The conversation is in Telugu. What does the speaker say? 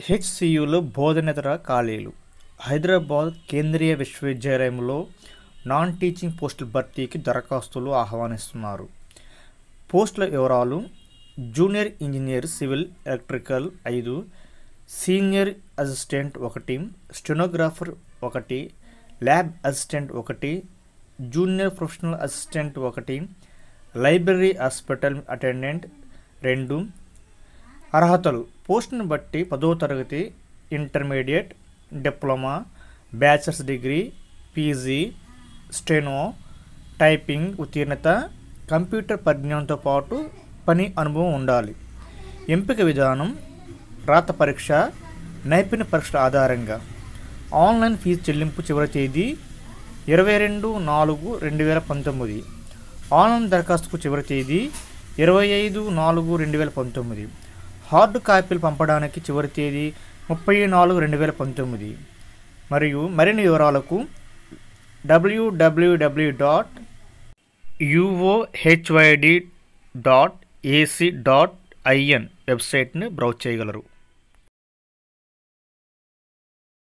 హెచ్సియులో బోధనేతర ఖాళీలు హైదరాబాద్ కేంద్రీయ విశ్వవిద్యాలయంలో నాన్ టీచింగ్ పోస్టుల భర్తీకి దరఖాస్తులు ఆహ్వానిస్తున్నారు పోస్టుల వివరాలు జూనియర్ ఇంజనీర్ సివిల్ ఎలక్ట్రికల్ ఐదు సీనియర్ అసిస్టెంట్ ఒకటి స్టెనోగ్రాఫర్ ఒకటి ల్యాబ్ అసిస్టెంట్ ఒకటి జూనియర్ ప్రొఫెషనల్ అసిస్టెంట్ ఒకటి లైబ్రరీ హాస్పిటల్ అటెండెంట్ రెండు అర్హతలు పోస్టును బట్టి పదవ తరగతి intermediate diploma bachelor's degree PG steno typing ఉత్తీర్ణత కంప్యూటర్ పరిజ్ఞానంతో పాటు పని అనుభవం ఉండాలి ఎంపిక విధానం రాత పరీక్ష నైపుణ్య పరీక్షల ఆధారంగా ఆన్లైన్ ఫీజు చెల్లింపు చివరి తేదీ ఇరవై రెండు నాలుగు రెండు వేల పంతొమ్మిది ఆన్లైన్ దరఖాస్తుకు చివరి తేదీ ఇరవై ఐదు నాలుగు రెండు వేల పంతొమ్మిది హార్డ్ కాపీలు పంపడానికి చివరి తేదీ ముప్పై నాలుగు రెండు వేల పంతొమ్మిది మరియు మరిన్ని వివరాలకు WWW dot UOHYD dot AC dot IN వెబ్సైట్ని బ్రౌజ్ చేయగలరు